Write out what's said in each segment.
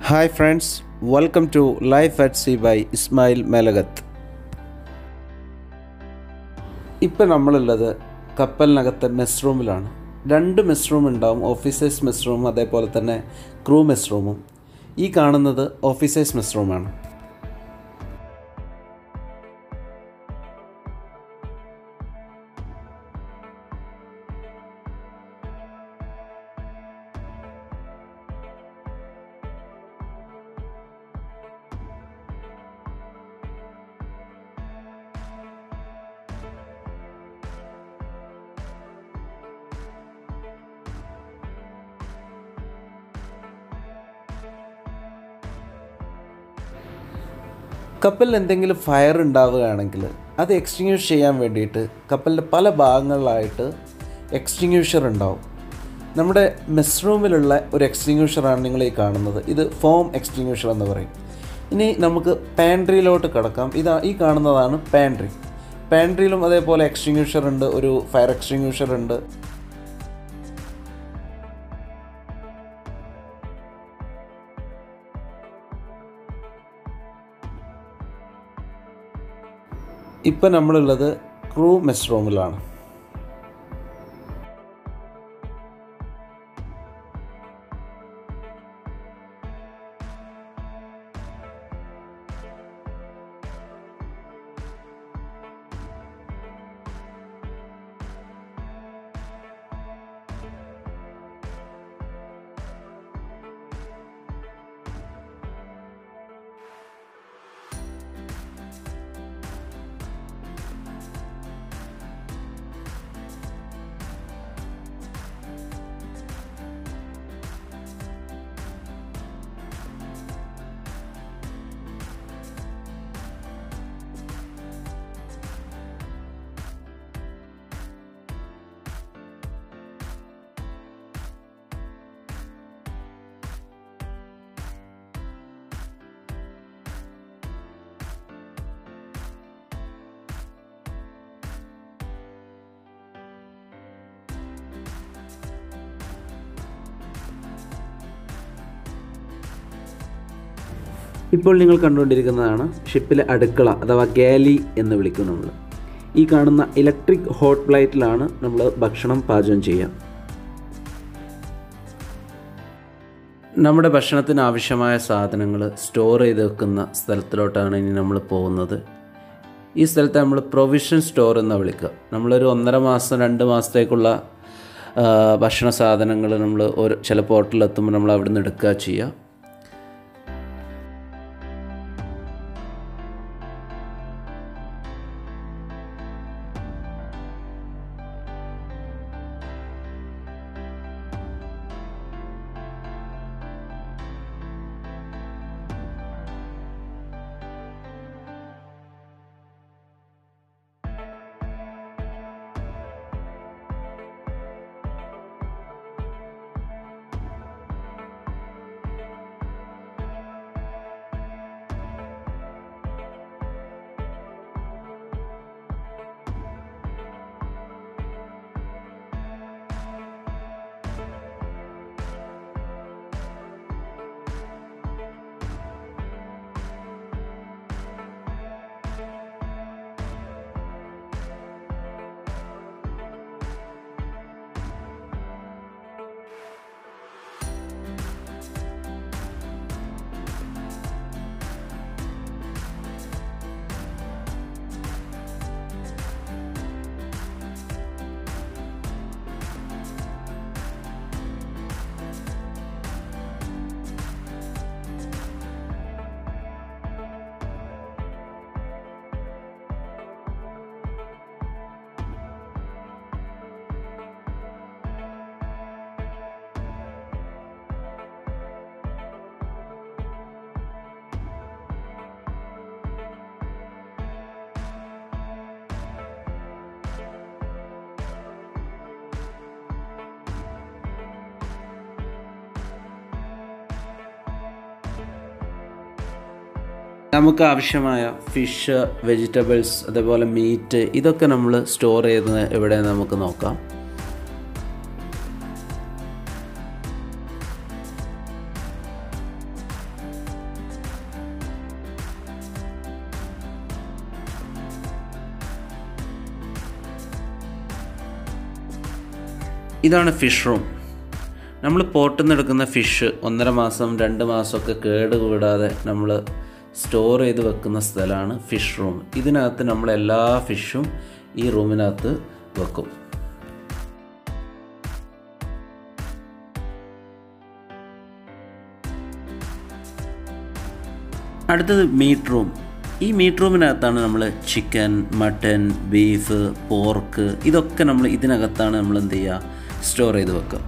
hi friends welcome to life at sea by Ismail Melakath ഇപ്പം നമ്മളുള്ളത് കപ്പലിനകത്തെ മെസ് റൂമിലാണ് രണ്ട് മെസ് റൂം ഉണ്ടാവും ഓഫീസേഴ്സ് മെസ് റൂം അതേപോലെ തന്നെ ക്രൂ മെസ് റൂമും ഈ കാണുന്നത് ഓഫീസേഴ്സ് മെസ് റൂമാണ് കപ്പലിൽ എന്തെങ്കിലും ഫയർ ഉണ്ടാവുകയാണെങ്കിൽ അത് എക്സ്റ്റിങ്യൂഷ് ചെയ്യാൻ വേണ്ടിയിട്ട് കപ്പലിൻ്റെ പല ഭാഗങ്ങളിലായിട്ട് എക്സ്റ്റിങ്യൂഷർ ഉണ്ടാവും നമ്മുടെ മെസ് റൂമിലുള്ള ഒരു എക്സ്റ്റിങ്യൂഷറാണ് നിങ്ങൾ ഈ കാണുന്നത് ഇത് ഫോം എക്സ്റ്റിങ്യൂഷർ എന്ന് പറയും ഇനി നമുക്ക് പാൻട്രിയിലോട്ട് കിടക്കാം ഇതാ ഈ കാണുന്നതാണ് പാൻട്രി പാൻട്രിയിലും അതേപോലെ എക്സ്റ്റിങ്യൂഷർ ഉണ്ട് ഒരു ഫയർ എക്സ്റ്റിങ്യൂഷർ ഉണ്ട് ഇപ്പം നമ്മളുള്ളത് ക്രൂ മെസ് റൂമിലാണ് ഇപ്പോൾ നിങ്ങൾ കണ്ടുകൊണ്ടിരിക്കുന്നതാണ് ഷിപ്പിലെ അടുക്കള അഥവാ ഗാലി എന്ന് വിളിക്കും നമ്മൾ ഈ കാണുന്ന ഇലക്ട്രിക് ഹോട്ട് പ്ലേറ്റിലാണ് നമ്മൾ ഭക്ഷണം പാചകം ചെയ്യുക നമ്മുടെ ഭക്ഷണത്തിന് ആവശ്യമായ സാധനങ്ങൾ സ്റ്റോർ ചെയ്ത് വെക്കുന്ന സ്ഥലത്തിലോട്ടാണ് ഇനി നമ്മൾ പോകുന്നത് ഈ സ്ഥലത്തെ നമ്മൾ പ്രൊവിഷൻ സ്റ്റോർ എന്ന് വിളിക്കുക നമ്മളൊരു ഒന്നര മാസം രണ്ട് മാസത്തേക്കുള്ള ആ, ഭക്ഷണ സാധനങ്ങൾ നമ്മൾ ഒരു ചില പോർട്ടിലെത്തുമ്പോൾ നമ്മൾ അവിടെ നിന്ന് എടുക്കുക ചെയ്യുക നമുക്ക് ആവശ്യമായ ഫിഷ് വെജിറ്റബിൾസ് അതേപോലെ മീറ്റ് ഇതൊക്കെ നമ്മൾ സ്റ്റോർ ചെയ്യുന്നത് എവിടെ നമുക്ക് നോക്കാം ഇതാണ് ഫിഷ് റൂം നമ്മൾ പോട്ടിൽ നിന്ന് എടുക്കുന്ന ഫിഷ് ഒന്നര മാസം രണ്ട് മാസമൊക്കെ കേട് കൂടാതെ നമ്മൾ സ്റ്റോർ ചെയ്ത് വെക്കുന്ന സ്ഥലമാണ് ഫിഷ് റൂം ഇതിനകത്ത് നമ്മൾ എല്ലാ ഫിഷും ഈ റൂമിനകത്ത് വെക്കും അടുത്തത് മീറ്റ് റൂം ഈ മീറ്റ് റൂമിനകത്താണ് നമ്മൾ ചിക്കൻ മട്ടൻ ബീഫ് പോർക്ക് ഇതൊക്കെ നമ്മൾ ഇതിനകത്താണ് നമ്മൾ എന്ത് ചെയ്യുക സ്റ്റോർ ചെയ്ത് വെക്കുക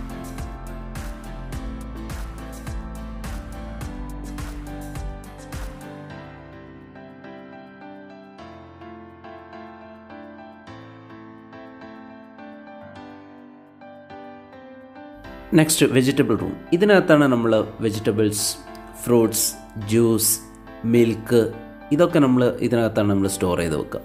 നെക്സ്റ്റ് വെജിറ്റബിൾ റൂം ഇതിനകത്താണ് നമ്മൾ വെജിറ്റബിൾസ് ഫ്രൂട്ട്സ് ജ്യൂസ് മിൽക്ക് ഇതൊക്കെ നമ്മൾ ഇതിനകത്താണ് നമ്മൾ സ്റ്റോർ ചെയ്ത് വെക്കുക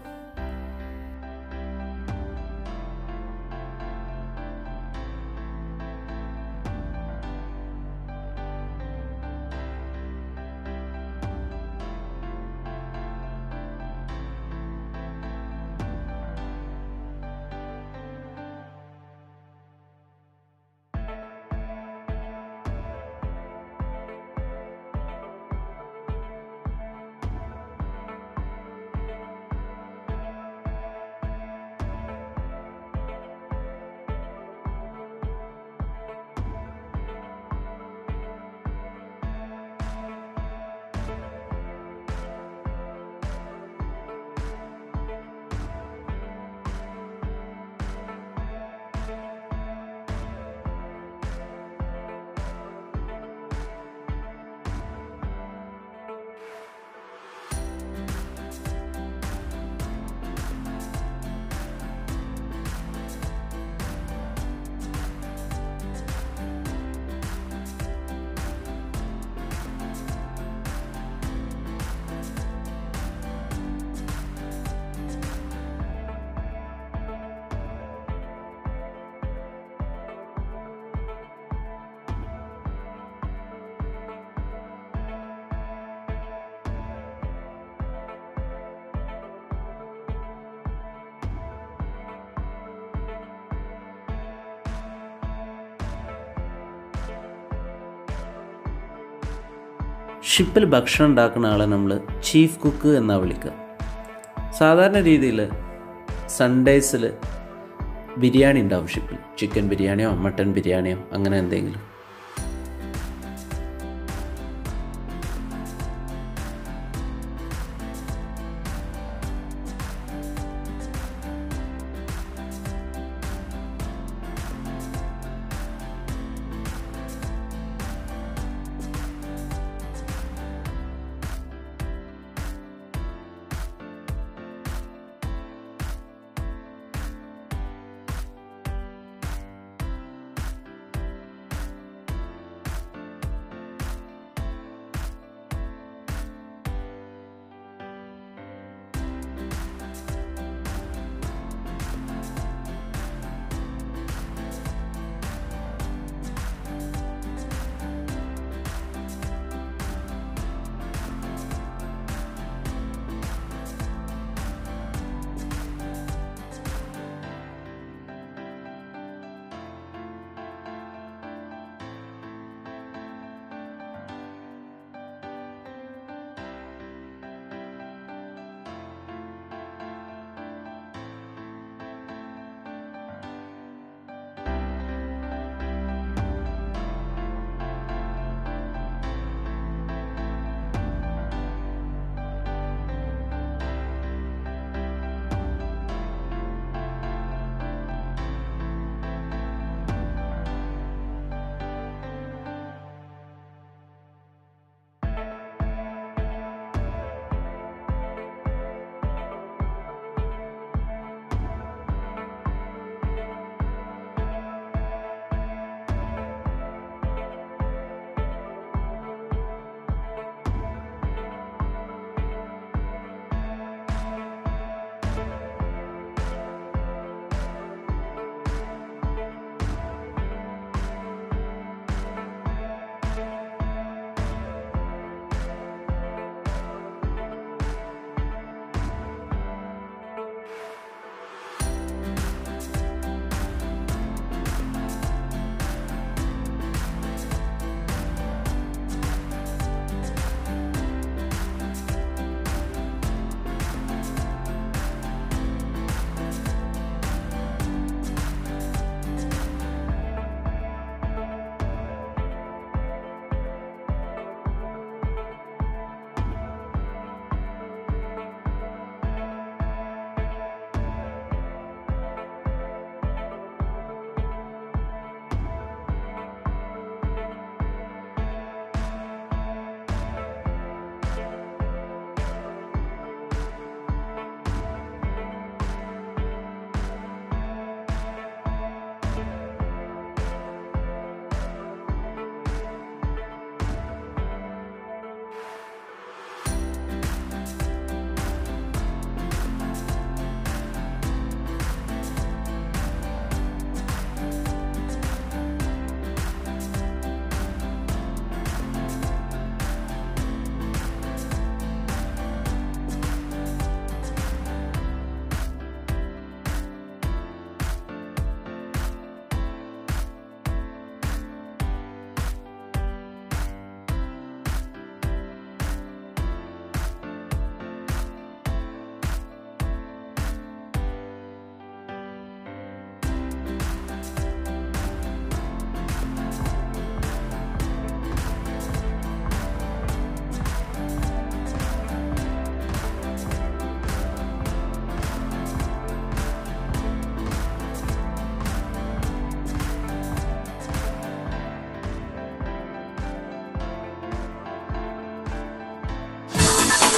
ഷിപ്പിൽ ഭക്ഷണം ഉണ്ടാക്കുന്ന ആളെ നമ്മൾ ചീഫ് കുക്ക് എന്നാണ് വിളിക്കുക സാധാരണ രീതിയിൽ സൺഡേസിൽ ബിരിയാണി ഉണ്ടാവും ഷിപ്പിൽ ചിക്കൻ ബിരിയാണിയോ മട്ടൻ ബിരിയാണിയോ അങ്ങനെ എന്തെങ്കിലും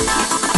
Thank